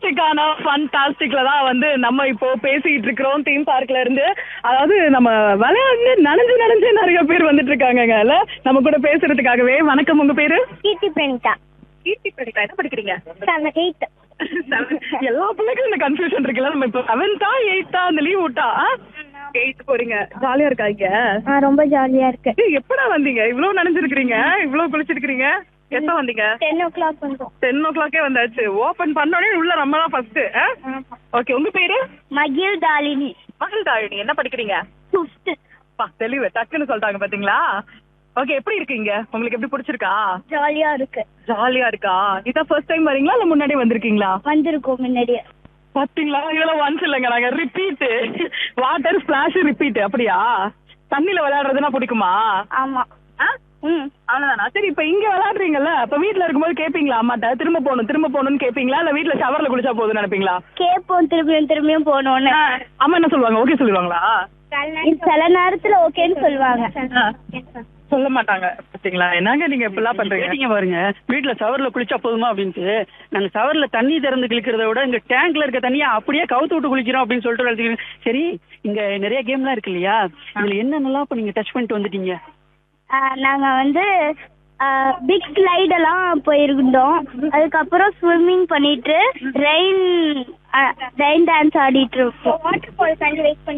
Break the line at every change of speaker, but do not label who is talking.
ரொமான்டிக்கான ஃபன்டாஸ்டிக்ல தான் வந்து நம்ம இப்போ பேசிட்டு இருக்கிறோம் தீம் பார்க்ல இருந்து அதாவது நம்ம விளையாண்டு நனைஞ்சு நனைஞ்சு நிறைய பேர் வந்துட்டு இருக்காங்கங்க இல்ல நம்ம கூட பேசுறதுக்காகவே வணக்கம் உங்க பேரு
கீர்த்தி பிரணிதா
கீர்த்தி பிரணிதா என்ன படிக்கிறீங்க
செவன் எயித்
எல்லா பிள்ளைக்கும் இந்த கன்ஃபியூஷன் இருக்குல்ல நம்ம இப்போ செவன்த்தா எயித்தா அந்த லீவ் விட்டா எயித் போறீங்க ஜாலியா இருக்காங்க
ஆ ரொம்ப ஜாலியா இருக்கு
ஏய், எப்படா வந்தீங்க இவ்வளவு நனைஞ்சிருக்கிறீங்க இவ்வளவு குளிச்சிருக்கிறீங்க எப்ப வந்தீங்க
டென் ஓ கிளாக் வந்தோம்
டென் ஓ கிளாக்கே வந்தாச்சு ஓபன் பண்ணோடனே உள்ள நம்ம தான் ஃபர்ஸ்ட் ஓகே உங்க பேரு
மகிழ் தாலினி
மகள் தாழினி என்ன படிக்கிறீங்க
ஃபிஃப்த்
பா தெளிவு டக்குன்னு சொல்லிட்டாங்க பாத்தீங்களா ஓகே எப்படி இருக்கீங்க உங்களுக்கு எப்படி பிடிச்சிருக்கா
ஜாலியா இருக்கு
ஜாலியா இருக்கா இதான் ஃபர்ஸ்ட் டைம் வரீங்களா இல்ல முன்னாடி வந்திருக்கீங்களா
வந்திருக்கோம் முன்னாடியே
பாத்தீங்களா இதெல்லாம் ஒன்ஸ் இல்லைங்க நாங்க ரிப்பீட் வாட்டர் ஸ்பிளாஷ் ரிப்பீட் அப்படியா தண்ணில விளையாடுறதுனா பிடிக்குமா
ஆமா
ஆ?
ம்
அவ்வளவுதானா சரி இப்ப இங்க விளையாடுறீங்கல்ல அப்ப வீட்ல இருக்கும்போது கேப்பீங்களா அம்மாட்ட திரும்ப போகணும் திரும்ப போகணும்னு கேப்பீங்களா இல்ல வீட்ல ஷவர்ல குளிச்சா போதும்னு நினைப்பீங்களா
கேட்போம் திரும்பியும் திரும்பியும் போனோன்னு
அம்மா என்ன சொல்லுவாங்க ஓகே சொல்லுவாங்களா
சில நேரத்துல ஓகேன்னு சொல்லுவாங்க
சொல்ல மாட்டாங்க பாத்தீங்களா என்னங்க நீங்க இப்படிலாம் பண்றீங்க
கேட்டீங்க பாருங்க வீட்ல சவர்ல குளிச்சா போதுமா அப்படின்ட்டு நாங்க சவர்ல தண்ணி திறந்து குளிக்கிறத விட இங்க டேங்க்ல இருக்க தண்ணியை அப்படியே கவுத்து விட்டு குளிக்கிறோம் அப்படின்னு சொல்லிட்டு விளையாடுறீங்க. சரி இங்க நிறைய கேம்லாம் இருக்கு இல்லையா இதுல என்னென்னலாம் இப்ப நீங்க டச் பண்ணிட்டு வந்துட்டீங்க
ஆ, நாங்க வந்து பிக் ஸ்லைட் எல்லாம் போயிருந்தோம் அதுக்கப்புறம் ஸ்விம்மிங் பண்ணிட்டு ரெயின் ரெயின் டான்ஸ் ஆடிட்டு இருக்கோம் வாட்டர் ஃபால்ஸ் வெயிட் பண்ணி